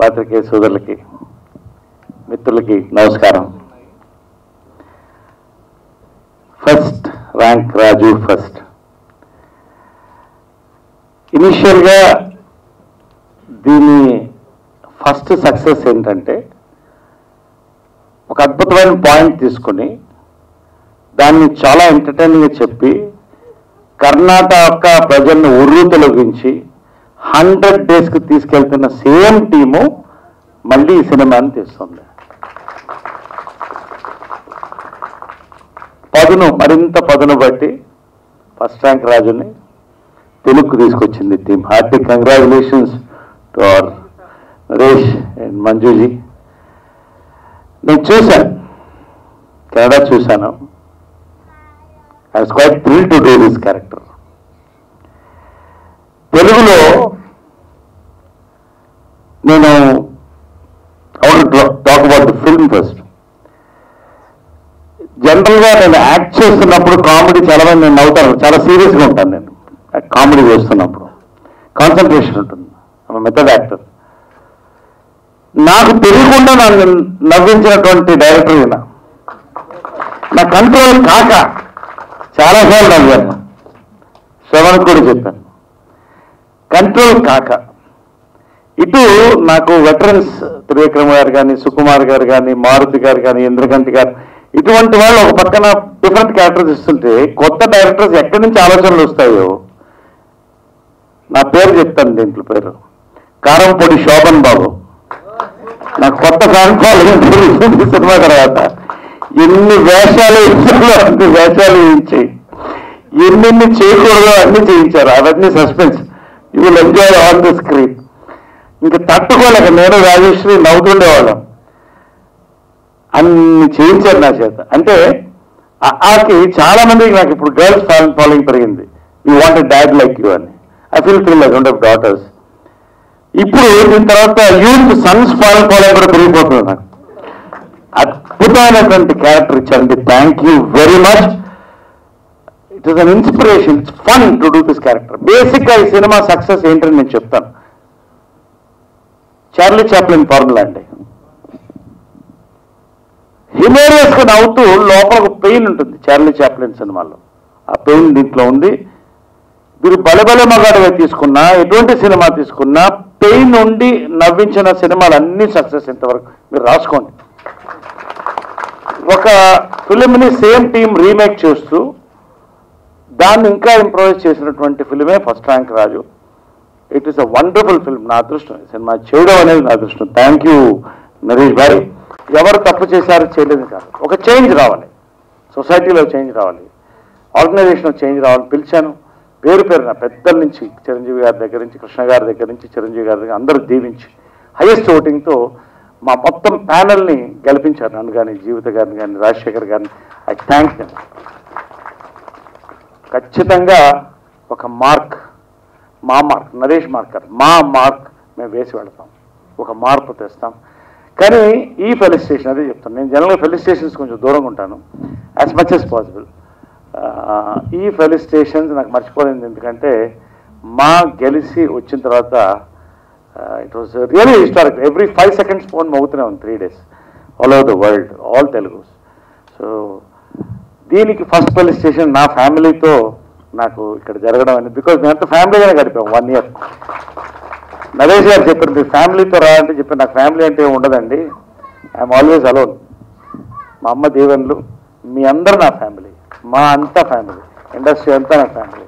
పాత్రికేయ సోదరులకి మిత్రులకి నమస్కారం ఫస్ట్ ర్యాంక్ రాజు ఫస్ట్ ఇనిషియల్గా దీని ఫస్ట్ సక్సెస్ ఏంటంటే ఒక అద్భుతమైన పాయింట్ తీసుకొని దాన్ని చాలా ఎంటర్టైనింగ్గా చెప్పి కర్ణాటక ప్రజలను ఉర్రు తొలగించి హండ్రెడ్ డేస్కి తీసుకెళ్తున్న సేమ్ టీము మళ్ళీ ఈ సినిమాని తీస్తుంది పదును మరింత పదును బట్టి ఫస్ట్ ర్యాంక్ రాజుని తెలుగుకు తీసుకొచ్చింది team Hardik congratulations to our Naresh and Manju ji నేను చూశాను కెనడా చూశాను I was quite thrill to do this character తెలుగులో నేను talk about the film first జనరల్గా నేను యాక్ట్ చేస్తున్నప్పుడు కామెడీ చాలా మంది నేను నవ్వుతాను చాలా సీరియస్గా ఉంటాను నేను కామెడీ చేస్తున్నప్పుడు కాన్సన్ట్రేషన్ ఉంటుంది మెథడ్ యాక్టర్ నాకు తెలియకుండా నన్ను నవ్వించినటువంటి డైరెక్టర్ ఈయన నా కంట్రోల్ కాక చాలాసార్లు నవ్వాను శ్రవణ్ కూడా చెప్పాను కంట్రోల్ కాక ఇటు నాకు వెటరన్స్ త్రివిక్రమ్ గారు కానీ సుకుమార్ గారు కానీ మారుతి గారు కానీ ఇంద్రకంటి గారు ఇటువంటి వాళ్ళు ఒక పక్కన డిఫరెంట్ క్యారెక్టర్స్ ఇస్తుంటే కొత్త డైరెక్టర్స్ ఎక్కడి నుంచి ఆలోచనలు వస్తాయో నా పేరు చెప్తాను దీంట్లో పేరు కారంపొడి శోభన్ బాబు నాకు కొత్త ఫ్యాన్ ఫాలోయింగ్ పెరుగుతుంది సినిమా తర్వాత ఎన్ని వేషాలు ఇచ్చారో అన్ని వేషాలు ఇచ్చి ఎన్నెన్ని చేయకూడదో అన్ని చేయించారు అవన్నీ suspense you will enjoy on the screen ఇంకా తట్టుకోలేక నేను రాజేశ్వరి నవ్వుతుండేవాళ్ళం అన్ని చేయించారు నా చేత అంటే ఆ- ఆకి చాలా మందికి నాకు ఇప్పుడు గర్ల్స్ ఫ్యాన్ ఫాలోయింగ్ పెరిగింది you want dad like you అని I feel feel like don't daughters ఇప్పుడు దీని తర్వాత యూత్ సన్స్ ఫాలోయింగ్ ఫాలోయింగ్ కూడా పెరిగిపోతుంది నాకు అద్భుతమైనటువంటి క్యారెక్టర్ ఇచ్చారండి thank you very much it is an inspiration it's fun to do this character బేసిక్గా ఈ సినిమా సక్సెస్ ఏంటని నేను చెప్తాను చార్లీ చాప్లిన్ ఫార్ములా అండి హిలేరియస్ గా నవ్వుతూ లోపల ఒక పెయిన్ ఉంటుంది చార్లీ చాప్లిన్ సినిమాలో ఆ పెయిన్ దీంట్లో ఉంది మీరు బలబల మగాడుగా తీసుకున్నా ఎటువంటి సినిమా తీసుకున్నా పెయిన్ ఉండి నవ్వించిన సినిమాలు అన్ని సక్సెస్ ఇంతవరకు మీరు రాసుకోండి ఒక ఫిలింని సేమ్ టీం రీమేక్ చేస్తూ దాన్ని ఇంకా ఇంప్రూవైజ్ చేసినటువంటి ఫిలిమే first rank Raju it is a wonderful film నా అదృష్టం ఈ సినిమా చేయడం అనేది నా అదృష్టం థ్యాంక్ యూ నరేష్ భాయ్ ఎవరు తప్పు చేశారో చేయలేదు కాదు ఒక చేంజ్ రావాలి సొసైటీలో చేంజ్ రావాలి ఆర్గనైజేషన్లో చేంజ్ రావాలి పిలిచాను పేరు పేరున పెద్దల నుంచి చిరంజీవి గారి దగ్గర నుంచి కృష్ణ గారి దగ్గర నుంచి చిరంజీవి గారి దగ్గర అందరూ దీవించి హైయెస్ట్ ఓటింగ్తో మా మొత్తం ప్యానల్ని గెలిపించారు నన్ను కానీ జీవిత గారిని కానీ రాజశేఖర్ గారిని ఐ థ్యాంక్ దెమ్ ఖచ్చితంగా ఒక మార్క్ మా మార్క్ నరేష్ మార్కర్ మా మార్క్ మేము వేసి వెళతాం ఒక మార్పు తెస్తాం కానీ ఈ ఫెలిస్టేషన్ అదే చెప్తాను నేను జనరల్గా ఫెలిస్టేషన్స్ కొంచెం దూరంగా ఉంటాను యాజ్ మచ్ as పాసిబుల్ ఈ ఫెలిస్టేషన్స్ నాకు మర్చిపోలేదు ఎందుకంటే మా గెలిచి వచ్చిన తర్వాత it was really historic every five seconds phone మోగుతూనే ఉంది three days all over the world all Telugu so దీనికి ఫస్ట్ పోలీస్ స్టేషన్ నా ఫ్యామిలీతో నాకు ఇక్కడ జరగడం అనేది బికాజ్ మేమంతా ఫ్యామిలీగానే గడిపాం వన్ ఇయర్ నరేష్ గారు చెప్పారు మీ ఫ్యామిలీతో రా అంటే చెప్పారు నాకు ఫ్యామిలీ అంటే ఏమి ఉండదండి ఐఎమ్ ఆల్వేస్ అలోన్ మా అమ్మ దీవెన్లు మీ అందరు నా ఫ్యామిలీ మా అంతా ఫ్యామిలీ ఇండస్ట్రీ అంతా నా ఫ్యామిలీ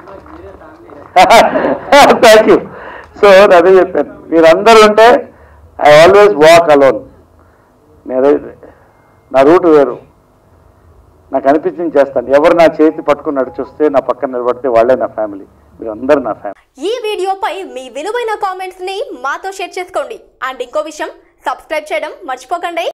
థ్యాంక్ యూ సో అదే చెప్పాను మీరందరూ ఉంటే ఐ ఆల్వేస్ వాక్ అలోన్ నేను నా రూట్ వేరు నాకు అనిపించింది చేస్తాను ఎవరు నా చేతి పట్టుకుని నడిచొస్తే నా పక్కన నిలబడితే వాళ్ళే నా ఫ్యామిలీ మీరు అందరూ నా ఫ్యామిలీ ఈ వీడియోపై మీ విలువైన కామెంట్స్ ని మాతో షేర్ చేసుకోండి అండ్ ఇంకో విషయం సబ్స్క్రైబ్ చేయడం మర్చిపోకండి